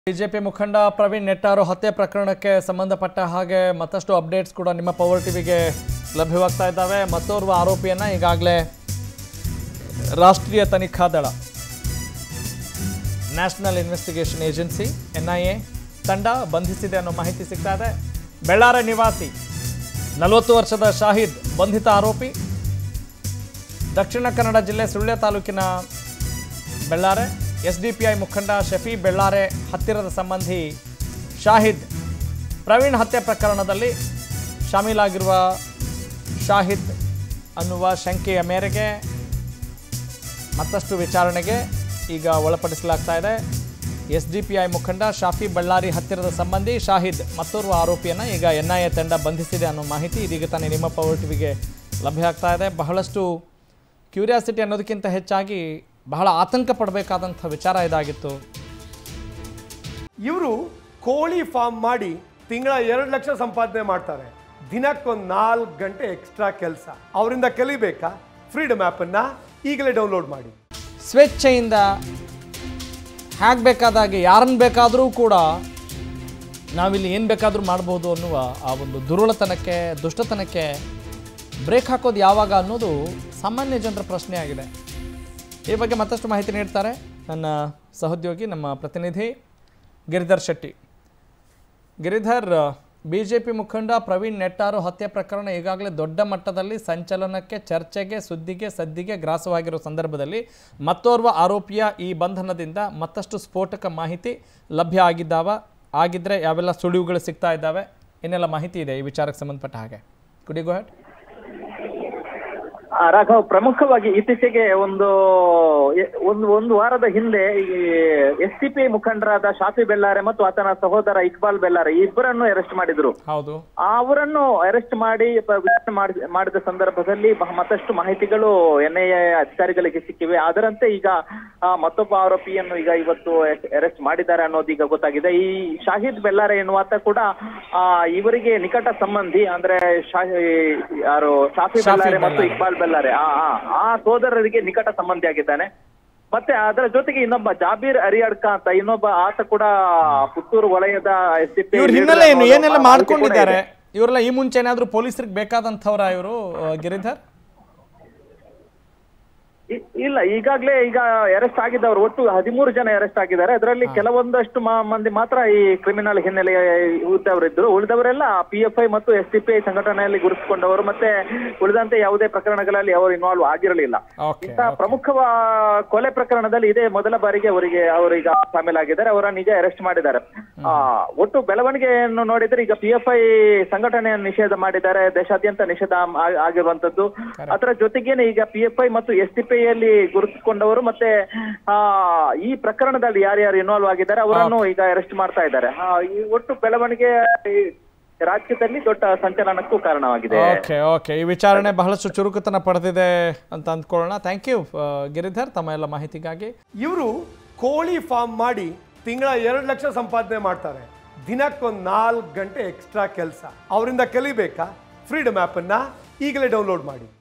BJP ಮುಖಂಡ ಪ್ರವೀಣ್ ನೆಟ್ಟಾರು ಹತ್ಯೆ ಪ್ರಕರಣಕ್ಕೆ ಸಂಬಂಧಪಟ್ಟ ಹಾಗೆ ಮತ್ತಷ್ಟು ಅಪ್ಡೇಟ್ಸ್ ಕೂಡ ನಿಮ್ಮ ಪವರ್ ಟಿವಿಗೆ ಲಭ್ಯವಾಗ್ತಾ ಇದ್ದಾವೆ ಮತ್ತೋರ್ವ ಆರೋಪಿಯನ್ನ ಈಗಾಗಲೇ ರಾಷ್ಟ್ರೀಯ ತನಿಖಾ ದಳ ನ್ಯಾಷನಲ್ ಇನ್ವೆಸ್ಟಿಗೇಷನ್ ಏಜೆನ್ಸಿ ಎನ್ಐಎ ತಂಡ ಬಂಧಿಸಿದೆ ಅನ್ನೋ ಮಾಹಿತಿ ಸಿಗ್ತಾ ಇದೆ ಬೆಳ್ಳಾರೆ ನಿವಾಸಿ ನಲವತ್ತು ವರ್ಷದ ಶಾಹಿದ್ ಬಂಧಿತ ಆರೋಪಿ ದಕ್ಷಿಣ ಕನ್ನಡ ಜಿಲ್ಲೆ ಸುಳ್ಯ ತಾಲೂಕಿನ Bellare S D P I ಮುಖಂಡ ಶಫಿ ಬೆಳ್ಳಾರೆ ಹತ್ತಿರದ ಸಂಬಂಧಿ ಶಾಹಿದ್ ಪ್ರವೀಣ್ ಹತ್ಯೆ ಪ್ರಕರಣದಲ್ಲಿ ಶಾಮೀಲಾಗಿರುವ ಶಾಹಿದ್ ಅನ್ನುವ ಶಂಕೆಯ ಮೇರೆಗೆ ಮತ್ತಷ್ಟು ವಿಚಾರಣೆಗೆ ಈಗ ಒಳಪಡಿಸಲಾಗ್ತಾ ಇದೆ ಎಸ್ ಡಿ ಪಿ ಐ ಮುಖಂಡ ಶಾಫಿ ಬಳ್ಳಾರಿ ಹತ್ತಿರದ ಸಂಬಂಧಿ ಶಾಹಿದ್ ಮತ್ತೋರ್ವ ಆರೋಪಿಯನ್ನು ಈಗ ಎನ್ ಐ ಎ ತಂಡ ಬಂಧಿಸಿದೆ ಅನ್ನೋ ಮಾಹಿತಿ ಇದೀಗ ತಾನೇ ನಿಮ್ಮ ಪವರ್ ಟಿವಿಗೆ ಲಭ್ಯ ಆಗ್ತಾ ಇದೆ ಬಹಳಷ್ಟು ಕ್ಯೂರಿಯಾಸಿಟಿ ಅನ್ನೋದಕ್ಕಿಂತ ಹೆಚ್ಚಾಗಿ ಬಹಳ ಆತಂಕ ಪಡಬೇಕಾದಂಥ ವಿಚಾರ ಇದಾಗಿತ್ತು ಇವರು ಕೋಳಿ ಫಾರ್ಮ್ ಮಾಡಿ ತಿಂಗಳ ಎರಡು ಲಕ್ಷ ಸಂಪಾದನೆ ಮಾಡ್ತಾರೆ ದಿನಕ್ಕೊಂದು ನಾಲ್ಕು ಗಂಟೆ ಎಕ್ಸ್ಟ್ರಾ ಕೆಲಸ ಅವರಿಂದ ಕಲಿಬೇಕಾ ಫ್ರೀಡಮ್ ಆ್ಯಪನ್ನು ಈಗಲೇ ಡೌನ್ಲೋಡ್ ಮಾಡಿ ಸ್ವೇಚ್ಛೆಯಿಂದ ಹೇಗೆ ಬೇಕಾದಾಗೆ ಯಾರನ್ನು ಬೇಕಾದರೂ ಕೂಡ ನಾವಿಲ್ಲಿ ಏನು ಬೇಕಾದರೂ ಮಾಡ್ಬೋದು ಅನ್ನುವ ಆ ಒಂದು ದುರುಳತನಕ್ಕೆ ದುಷ್ಟತನಕ್ಕೆ ಬ್ರೇಕ್ ಹಾಕೋದು ಯಾವಾಗ ಅನ್ನೋದು ಸಾಮಾನ್ಯ ಜನರ ಪ್ರಶ್ನೆ ಆಗಿದೆ ಈ ಬಗ್ಗೆ ಮತ್ತಷ್ಟು ಮಾಹಿತಿ ನೀಡ್ತಾರೆ ನನ್ನ ಸಹೋದ್ಯೋಗಿ ನಮ್ಮ ಪ್ರತಿನಿಧಿ Giridhar Shetty Giridhar B J P ಮುಖಂಡ ಪ್ರವೀಣ್ ನೆಟ್ಟಾರು ಹತ್ಯೆ ಪ್ರಕರಣ ಈಗಾಗಲೇ ದೊಡ್ಡ ಮಟ್ಟದಲ್ಲಿ ಸಂಚಲನಕ್ಕೆ ಚರ್ಚೆಗೆ ಸುದ್ದಿಗೆ ಸದ್ದಿಗೆ ಗ್ರಾಸವಾಗಿರೋ ಸಂದರ್ಭದಲ್ಲಿ ಮತ್ತೋರ್ವ ಆರೋಪಿಯ ಈ ಬಂಧನದಿಂದ ಮತ್ತಷ್ಟು ಸ್ಫೋಟಕ ಮಾಹಿತಿ ಲಭ್ಯ ಆಗಿದ್ದಾವ ಆಗಿದ್ದರೆ ಯಾವೆಲ್ಲ ಸುಳಿವುಗಳು ಸಿಗ್ತಾ ಇದ್ದಾವೆ ಇನ್ನೆಲ್ಲ ಮಾಹಿತಿ ಇದೆ ಈ ವಿಚಾರಕ್ಕೆ ಸಂಬಂಧಪಟ್ಟ ಹಾಗೆ ಕುಡಿ ಗೋ ಹೆಡ್ ಆ, ರಾಘವ್ ಪ್ರಮುಖವಾಗಿ ಇತ್ತೀಚೆಗೆ ಒಂದು ಎ- ಒಂದು ಒಂದು ವಾರದ ಹಿಂದೆ ಈ ಎಸ್ ಸಿ ಪಿ ಮುಖಂಡರಾದ ಶಾಫಿ ಬೆಳ್ಳಾರೆ ಮತ್ತು ಆತನ ಸಹೋದರ ಇಕ್ಬಾಲ್ ಬೆಳ್ಳಾರೆ ಈ ಇಬ್ಬರನ್ನು ಅರೆಸ್ಟ್ ಮಾಡಿದ್ರು ಹೌದು ಅವರನ್ನು ಅರೆಸ್ಟ್ ಮಾಡಿ ಪ- ವಿಚಾರಣೆ ಮಾಡಿ- ಮಾಡಿದ ಸಂದರ್ಭದಲ್ಲಿ ಬಹ- ಮತ್ತಷ್ಟು ಮಾಹಿತಿಗಳು ಎನ್ಐಎ ಅಧಿಕಾರಿಗಳಿಗೆ ಸಿಕ್ಕಿವೆ ಅದರಂತೆ ಈಗ ಆ, ಮತ್ತೊಬ್ಬ ಆರೋಪಿಯನ್ನು ಈಗ ಇವತ್ತು ಅರೆಸ್ಟ್ ಮಾಡಿದ್ದಾರೆ ಅನ್ನೋದು ಈಗ ಗೊತ್ತಾಗಿದೆ ಈ ಶಾಹಿದ್ ಬೆಳ್ಳಾರೆ ಎನ್ನುವಾತ ಕೂಡ ಆ, ಇವರಿಗೆ ನಿಕಟ ಸಂಬಂಧಿ ಅಂದ್ರೆ ಶಾಹಿ ಯಾರು ಶಾಫಿ ಶಾಫಿ ಬೆಳ್ಳಾರೆ ಮತ್ತು ಬೆಳ್ಳಾರೆ. ಇಕ್ಬಾಲ್ ಬೆಳ್ಳಾರೆ ಆ ಆ, ಆ ಸೋದರರಿಗೆ ನಿಕಟ ಸಂಬಂಧಿಯಾಗಿದ್ದಾನೆ ಮತ್ತೆ ಅದರ ಜೊತೆಗೆ ಇನ್ನೊಬ್ಬ ಜಾಬೀರ್ ಅರಿಯಡ್ಕ ಅಂತ ಇನ್ನೊಬ್ಬ ಆತ ಕೂಡ ಪುತ್ತೂರು ವಲಯದ ಎಸ್ ಡಿ ಇವ್ರ ಹಿನ್ನೆಲೆ ಏನು ಏನೆಲ್ಲ ಮಾಡ್ಕೊಂಡಿದ್ದಾರೆ ಇವರೆಲ್ಲ ಈ ಮುಂಚೆ ಏನಾದರೂ ಪೊಲೀಸರಿಗೆ ಬೇಕಾದಂಥವ್ರ ಇವರು ಗಿರಿಧರ್ ಇ- ಇಲ್ಲ ಈಗಾಗ್ಲೇ ಈಗ ಅರೆಸ್ಟ್ ಆಗಿದ್ದವರು ಒಟ್ಟು ಹದಿಮೂರು ಜನ ಅರೆಸ್ಟ್ ಆಗಿದ್ದಾರೆ ಅದರಲ್ಲಿ ಕೆಲವೊಂದಷ್ಟು ಮ- ಮಂದಿ ಮಾತ್ರ ಈ ಕ್ರಿಮಿನಲ್ ಹಿನ್ನೆಲೆ ಇದ್ದವರಿದ್ರು ಉಳಿದವರೆಲ್ಲ ಪಿ ಎಫ್ ಐ ಮತ್ತು ಎಸ್ ಡಿ ಪಿ ಐ ಸಂಘಟನೆಯಲ್ಲಿ ಗುರುತಿಸಿಕೊಂಡವರು ಮತ್ತೆ ಉಳಿದಂತೆ ಯಾವುದೇ ಪ್ರಕರಣಗಳಲ್ಲಿ ಅವರು ಇನ್ವಾಲ್ವ್ ಆಗಿರಲಿಲ್ಲ ಓಕೆ ಇಂತಹ ಪ್ರಮುಖ ಕೊಲೆ ಪ್ರಕರಣದಲ್ಲಿ ಇದೇ ಮೊದಲ ಬಾರಿಗೆ ಅವರಿಗೆ ಅವರೀಗ ಶಾಮೀಲಾಗಿದ್ದಾರೆ ಅವರನ್ನು ಈಗ ಅರೆಸ್ಟ್ ಮಾಡಿದ್ದಾರೆ ಆ, ಒಟ್ಟು ಬೆಳವಣಿಗೆಯನ್ನು ನೋಡಿದ್ರೆ ಈಗ ಪಿ ಎಫ್ ಐ ಸಂಘಟನೆಯನ್ನು ನಿಷೇಧ ಮಾಡಿದ್ದಾರೆ ದೇಶಾದ್ಯಂತ ನಿಷೇಧ ಆ- ಆಗಿರುವಂತದ್ದು ಅದರ ಜೊತೆಗೇನೆ ಈಗ ಪಿ ಎಫ್ ಐ ಮತ್ತು ಎಸ್ ಟಿ ಪಿ ಯಲ್ಲಿ ಗುರುತಿಸಿಕೊಂಡವರು ಮತ್ತೆ ಆ ಈ ಪ್ರಕರಣದಲ್ಲಿ ಯಾರ್ಯಾರು ಇನ್ವಾಲ್ವ್ ಆಗಿದ್ದಾರೆ ಅವರನ್ನು ಈಗ ಅರೆಸ್ಟ್ ಮಾಡ್ತಾ ಇದ್ದಾರೆ ಆ, ಈ ಒಟ್ಟು ಬೆಳವಣಿಗೆ ಈ ರಾಜ್ಯದಲ್ಲಿ ದೊಡ್ಡ ಸಂಚಲನಕ್ಕೂ ಕಾರಣವಾಗಿದೆ ಓಕೆ ಓಕೆ ಈ ವಿಚಾರಣೆ ಬಹಳಷ್ಟು ಚುರುಕುತನ ಪಡೆದಿದೆ ಅಂತ ಅಂದ್ಕೊಳ್ಳೋಣ ಥ್ಯಾಂಕ್ ಯು ಗಿರಿಧರ್ ತಮ್ಮ ಎಲ್ಲ ಮಾಹಿತಿಗಾಗಿ ಇವರು ಕೋಳಿ ಫಾರ್ಮ್ ಮಾಡಿ ತಿಂಗಳ ಎರಡು ಲಕ್ಷ ಸಂಪಾದನೆ ಮಾಡ್ತಾರೆ ದಿನಕ್ಕೊಂದು ನಾಲ್ಕು ಗಂಟೆ ಎಕ್ಸ್ಟ್ರಾ ಕೆಲಸ ಅವರಿಂದ ಕಲಿಬೇಕಾ ಫ್ರೀಡಮ್ ಆ್ಯಪನ್ನು ಈಗಲೇ ಡೌನ್ಲೋಡ್ ಮಾಡಿ